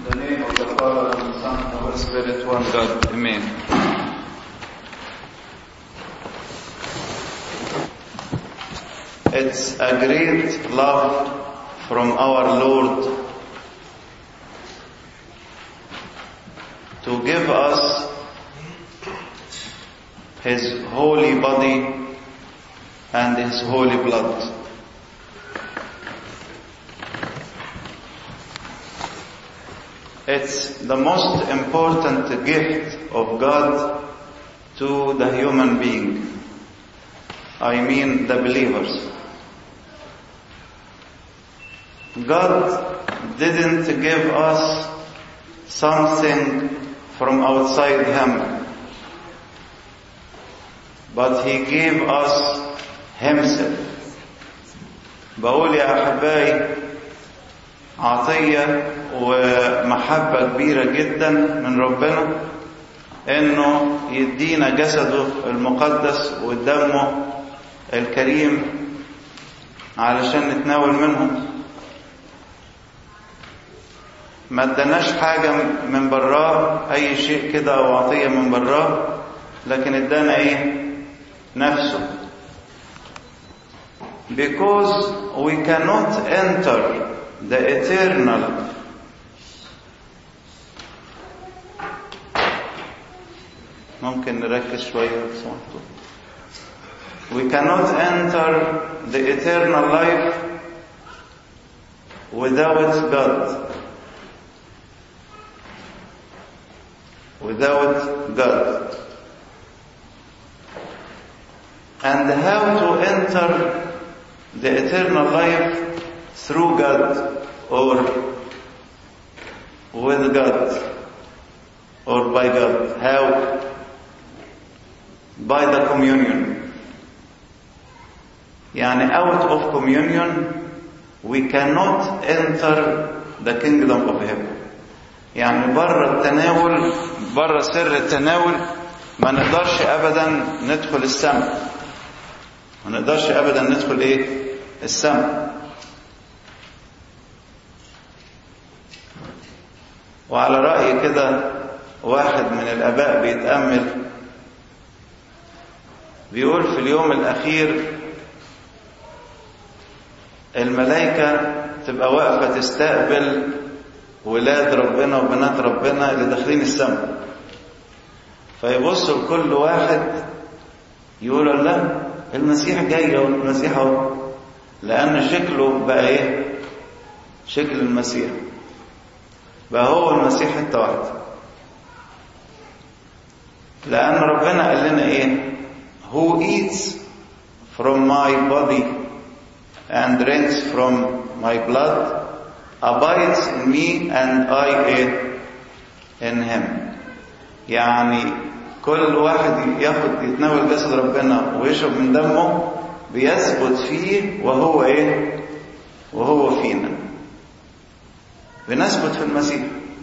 the name of the Father and the Son and the Holy Spirit, one God. Amen. It's a great love from our Lord to give us His holy body and His holy blood. It's the most important gift of God to the human being. I mean the believers. God didn't give us something from outside Him, but He gave us Himself. بقول يا أحبائي عطية ومحبة كبيرة جدا من ربنا انه يدينا جسده المقدس ودمه الكريم علشان نتناول منهم ما اداناش حاجة من براه اي شيء كده او عطية من براه لكن ادانا ايه نفسه because we cannot enter the eternal ممكن نركز شوية بسمحتوا We cannot enter the eternal life without God. Without God. And how to enter the eternal life through God or with God or by God. How? By the communion. يعني out of communion we cannot enter the kingdom of heaven. يعني بره التناول بره سر التناول ما نقدرش ابدا ندخل السماء ما نقدرش ابدا ندخل ايه السماء وعلى رأي كده واحد من الآباء بيتأمل بيقول في اليوم الأخير الملائكة تبقى واقفة تستقبل ولاد ربنا وبنات ربنا اللي داخلين السماء فيبصوا لكل واحد يقولوا لا المسيح جاي اهو المسيح اهو لأن شكله بقى ايه شكل المسيح بقى هو المسيح حتة واحدة لأن ربنا قال لنا إيه who eats from my body and drinks from my blood abides in me and I in him يعني كل واحد ياخد يتناول جسد ربنا ويشرب من دمه بيثبت فيه وهو ايه وهو فينا بنثبت في المسيح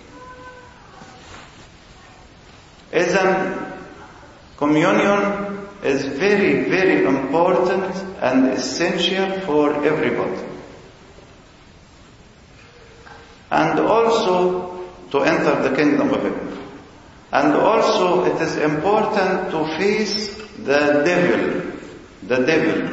إذا communion is very very important and essential for everybody and also to enter the kingdom of heaven and also it is important to face the devil the devil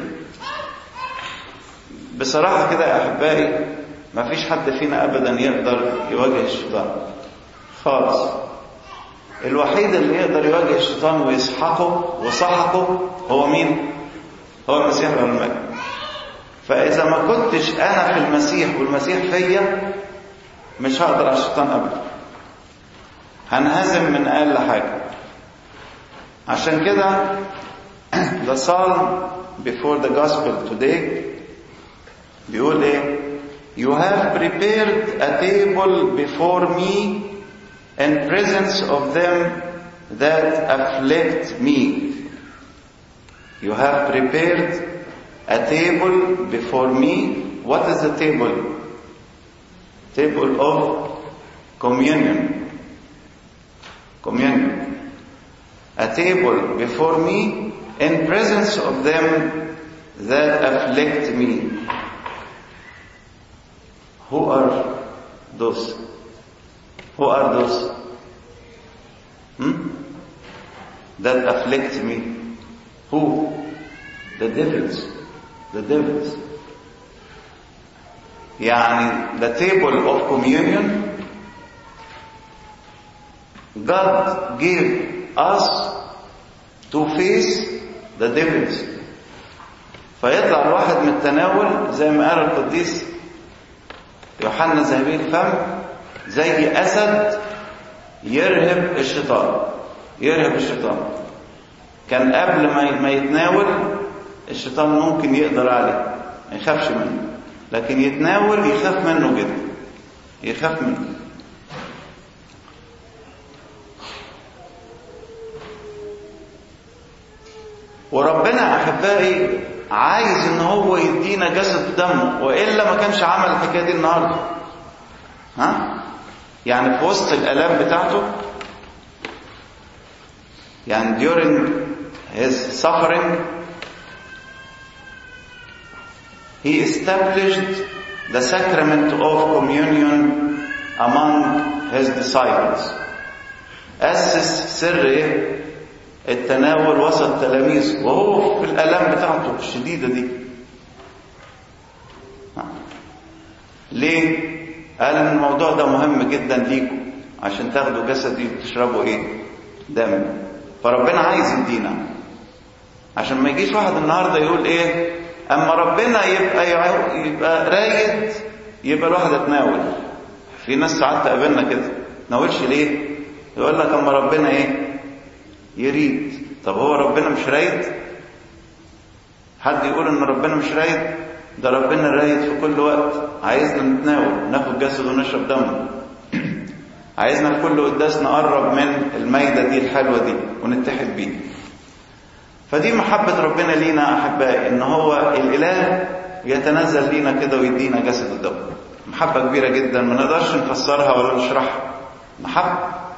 بصراحة كده يا أحبائي ما فيش حد فينا ابدا يقدر يواجه الشيطان خالص الوحيد اللي يقدر يواجه الشيطان ويسحقه وسحقه هو مين هو المسيح المجد فاذا ما كنتش انا في المسيح والمسيح فيا مش هقدر على الشيطان ابدا هنهزم من اقل حاجه عشان كده the psalm before the gospel today بيقول ايه You have prepared a table before me in presence of them that afflict me. You have prepared a table before me. What is the table? Table of communion. Communion. A table before me in presence of them that afflict me. Who are those? Who are those? Hmm? That afflict me. Who? The devils. The devils. يعني the table of communion God gave us to face the devils فيطلع الواحد من التناول زي ما قال القديس يوحنا ذهبي الفم زي اسد يرهب الشيطان يرهب الشيطان كان قبل ما ما يتناول الشيطان ممكن يقدر عليه ما يخافش منه لكن يتناول يخاف منه جدا يخاف منه وربنا احبائي عايز ان هو يدينا جسد دمه والا ما كانش عمل الحكايه دي النهارده ها يعني في وسط الالام بتاعته يعني during his suffering he established the sacrament of communion among his disciples أسس سر إيه؟ التناول وسط تلاميذه وهو في الآلام بتاعته الشديدة دي ليه؟ قال ان الموضوع ده مهم جدا ليكم عشان تاخدوا جسدي وتشربوا ايه؟ دم فربنا عايز يدينا عشان ما يجيش واحد النهارده يقول ايه؟ اما ربنا يبقى يبقى رايد يبقى الواحد يتناول في ناس ساعات تقابلنا كده تناولش ليه؟ يقول لك اما ربنا ايه؟ يريد طب هو ربنا مش رايد حد يقول ان ربنا مش رايد ده ربنا رايد في كل وقت عايزنا نتناول ناخد جسد ونشرب دمه عايزنا في كل قداس نقرب من المايدة دي الحلوة دي ونتحد بيه فدي محبة ربنا لينا أحبائي إن هو الإله يتنزل لينا كده ويدينا جسد الدم محبة كبيرة جدا ما نقدرش نفسرها ولا نشرحها محبة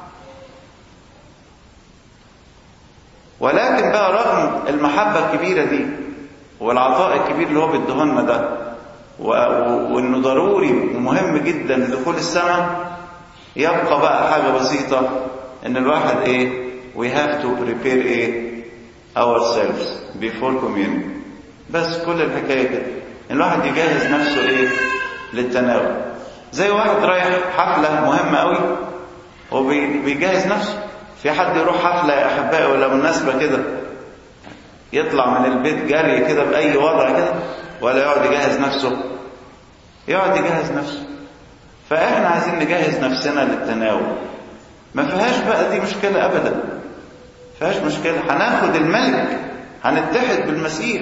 ولكن بقى رغم المحبة الكبيرة دي والعطاء الكبير اللي هو بيديهولنا ده وانه ضروري ومهم جدا لدخول السماء يبقى بقى حاجة بسيطة ان الواحد ايه we have to prepare ايه ourselves before communion بس كل الحكاية كده ان الواحد يجهز نفسه ايه للتناول زي واحد رايح حفلة مهمة قوي وبيجهز نفسه في حد يروح حفلة يا أحبائي ولا مناسبة كده يطلع من البيت جري كده بأي وضع كده ولا يقعد يجهز نفسه يقعد يجهز نفسه فإحنا عايزين نجهز نفسنا للتناول ما فيهاش بقى دي مشكلة أبدا فيهاش مشكلة هناخد الملك هنتحد بالمسيح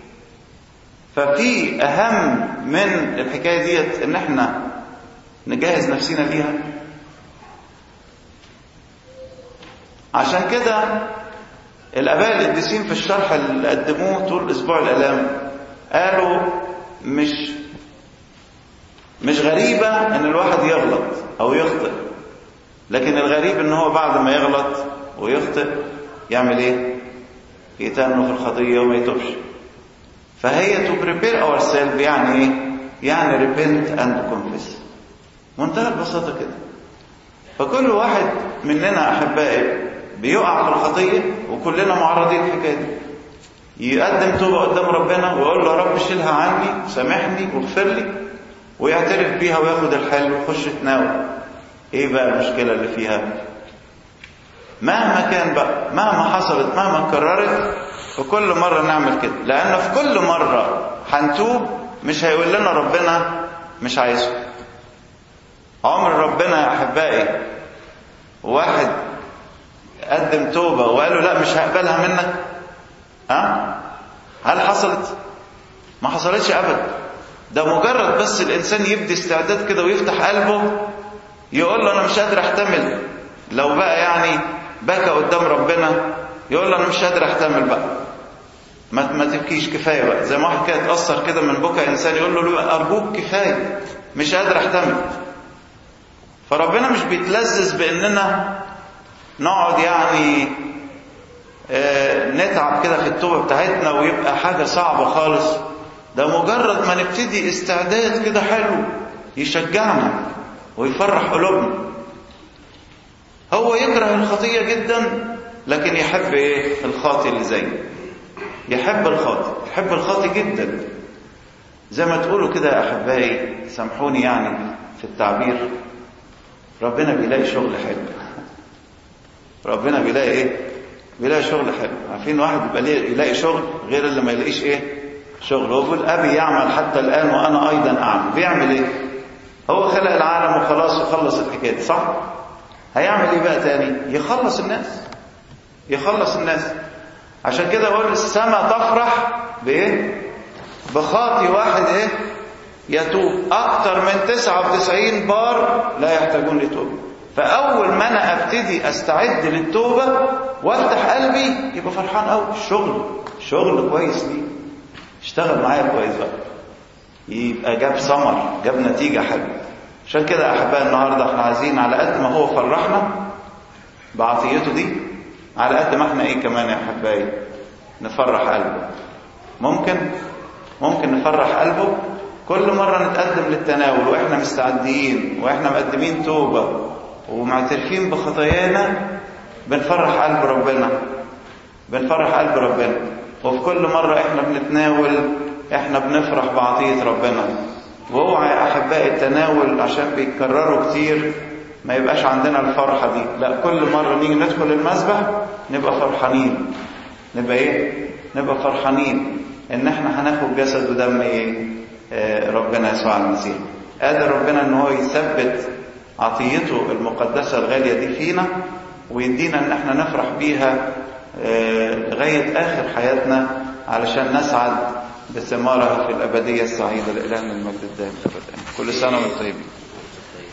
ففي أهم من الحكاية ديت إن إحنا نجهز نفسنا ليها عشان كده الاباء القديسين في الشرح اللي قدموه طول اسبوع الالام قالوا مش مش غريبة ان الواحد يغلط او يخطئ لكن الغريب ان هو بعد ما يغلط ويخطئ يعمل ايه يتأنوا في الخطية وما يتوبش فهي to prepare ourselves يعني ايه يعني repent and confess منتهى البساطة كده فكل واحد مننا احبائي بيقع في الخطية وكلنا معرضين للحكاية دي يقدم توبة قدام ربنا ويقول له يا رب شيلها عني سامحني واغفر لي ويعترف بيها وياخد الحل ويخش يتناول ايه بقى المشكلة اللي فيها مهما كان بقى مهما حصلت مهما اتكررت وكل مرة نعمل كده لأن في كل مرة هنتوب مش هيقول لنا ربنا مش عايزه عمر ربنا يا أحبائي واحد قدم توبة وقال له لا مش هقبلها منك ها هل حصلت ما حصلتش ابدا ده مجرد بس الانسان يبدي استعداد كده ويفتح قلبه يقول له انا مش قادر احتمل لو بقى يعني بكى قدام ربنا يقول له انا مش قادر احتمل بقى ما ما تبكيش كفايه بقى زي ما واحد كده اتاثر كده من بكى انسان يقول له ارجوك كفايه مش قادر احتمل فربنا مش بيتلذذ باننا نقعد يعني آه نتعب كده في التوبة بتاعتنا ويبقى حاجة صعبة خالص ده مجرد ما نبتدي استعداد كده حلو يشجعنا ويفرح قلوبنا هو يكره الخطية جدا لكن يحب ايه الخاطي اللي زيه يحب الخاطي يحب الخاطي جدا زي ما تقولوا كده يا احبائي سامحوني يعني في التعبير ربنا بيلاقي شغل حلو ربنا بيلاقي ايه بيلاقي شغل حلو عارفين واحد بيبقى يلاقي شغل غير اللي ما يلاقيش ايه شغل هو بيقول ابي يعمل حتى الان وانا ايضا اعمل بيعمل ايه هو خلق العالم وخلاص وخلص الحكايه دي صح هيعمل ايه بقى تاني يخلص الناس يخلص الناس عشان كده اقول السماء تفرح بايه بخاطي واحد ايه يتوب اكتر من 99 بار لا يحتاجون لتوبه فاول ما انا ابتدي استعد للتوبه وافتح قلبي يبقى فرحان قوي الشغل شغل كويس ليه اشتغل معايا كويس بقى يبقى جاب ثمر جاب نتيجه حلوه عشان كده يا احبائي النهارده احنا عايزين على قد ما هو فرحنا بعطيته دي على قد ما احنا ايه كمان يا احبائي نفرح قلبه ممكن ممكن نفرح قلبه كل مرة نتقدم للتناول واحنا مستعدين واحنا مقدمين توبة ومعترفين بخطايانا بنفرح قلب ربنا بنفرح قلب ربنا وفي كل مرة احنا بنتناول احنا بنفرح بعطية ربنا واوعى يا احبائي التناول عشان بيتكرروا كتير ما يبقاش عندنا الفرحة دي لا كل مرة نيجي ندخل المسبح نبقى فرحانين نبقى ايه نبقى فرحانين ان احنا هناخد جسد ودم ايه آه ربنا يسوع المسيح قادر ربنا ان هو يثبت عطيته المقدسة الغالية دي فينا ويدينا ان احنا نفرح بيها آه لغاية اخر حياتنا علشان نسعد بثمارها في الابدية السعيدة لإلهنا المجد الدائم ابدا كل سنة وانتم طيبين